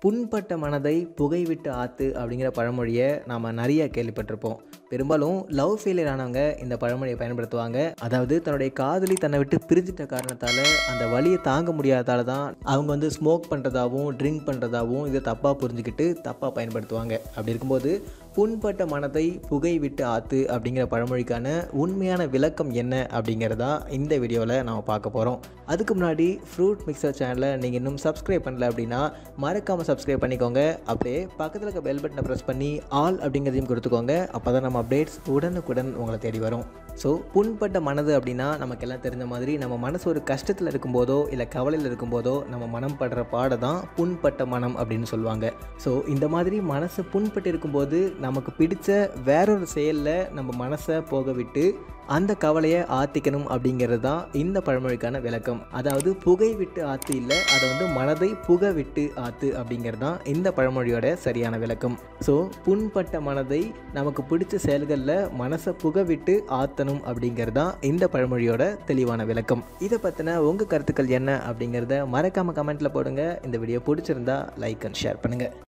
புண்பட்ட மனதை புகைவிட்டு ஆத்து அப்படிங்கிற பழமொழியை நாம் நிறைய கேள்விப்பட்டிருப்போம் பெரும்பாலும் லவ் ஃபெயிலியர் ஆனவங்க இந்த பழமொழியை பயன்படுத்துவாங்க அதாவது தன்னுடைய காதலி தன்னை விட்டு பிரிஞ்சிட்ட காரணத்தால் அந்த வலியை தாங்க முடியாததால தான் அவங்க வந்து ஸ்மோக் பண்ணுறதாவும் ட்ரிங்க் பண்ணுறதாவும் இதை தப்பாக புரிஞ்சுக்கிட்டு தப்பாக பயன்படுத்துவாங்க அப்படி இருக்கும்போது புண்பட்ட மனதை புகை விட்டு ஆத்து அப்படிங்கிற பழமொழிக்கான உண்மையான விளக்கம் என்ன அப்படிங்கிறதா இந்த வீடியோவில் நம்ம பார்க்க போகிறோம் அதுக்கு முன்னாடி ஃப்ரூட் மிக்சர் சேனலை நீங்கள் இன்னும் சப்ஸ்கிரைப் பண்ணல அப்படின்னா மறக்காமல் சப்ஸ்கிரைப் பண்ணிக்கோங்க அப்படியே பக்கத்தில் இருக்க பெல் பட்டனை ப்ரெஸ் பண்ணி ஆல் அப்படிங்கிறதையும் கொடுத்துக்கோங்க அப்போ தான் நம்ம அப்டேட்ஸ் உடனுக்குடன் உங்களை தேடி வரும் ஸோ புண்பட்ட மனது அப்படின்னா நமக்கு எல்லாம் தெரிஞ்ச மாதிரி நம்ம மனசு ஒரு கஷ்டத்தில் இருக்கும்போதோ இல்லை கவலையில் இருக்கும்போதோ நம்ம மனம் படுற பாட தான் புண்பட்ட மனம் அப்படின்னு சொல்லுவாங்க ஸோ இந்த மாதிரி மனசு புண்பட்டு இருக்கும்போது நமக்கு பிடிச்ச வேறொரு செயலில் நம்ம மனசை போக விட்டு அந்த கவலையை ஆற்றிக்கணும் அப்படிங்கிறது தான் இந்த பழமொழிக்கான விளக்கம் அதாவது புகை விட்டு ஆற்று இல்லை அதை வந்து மனதை புக விட்டு ஆற்று அப்படிங்கிறது தான் இந்த பழமொழியோட சரியான விளக்கம் ஸோ புண்பட்ட மனதை நமக்கு பிடிச்ச செயல்களில் மனசை புக விட்டு ஆற்றணும் அப்படிங்கிறது தான் இந்த பழமொழியோட தெளிவான விளக்கம் இதை பற்றின உங்கள் கருத்துக்கள் என்ன அப்படிங்கிறத மறக்காமல் கமெண்ட்டில் போடுங்க இந்த வீடியோ பிடிச்சிருந்தா லைக் அண்ட் ஷேர் பண்ணுங்கள்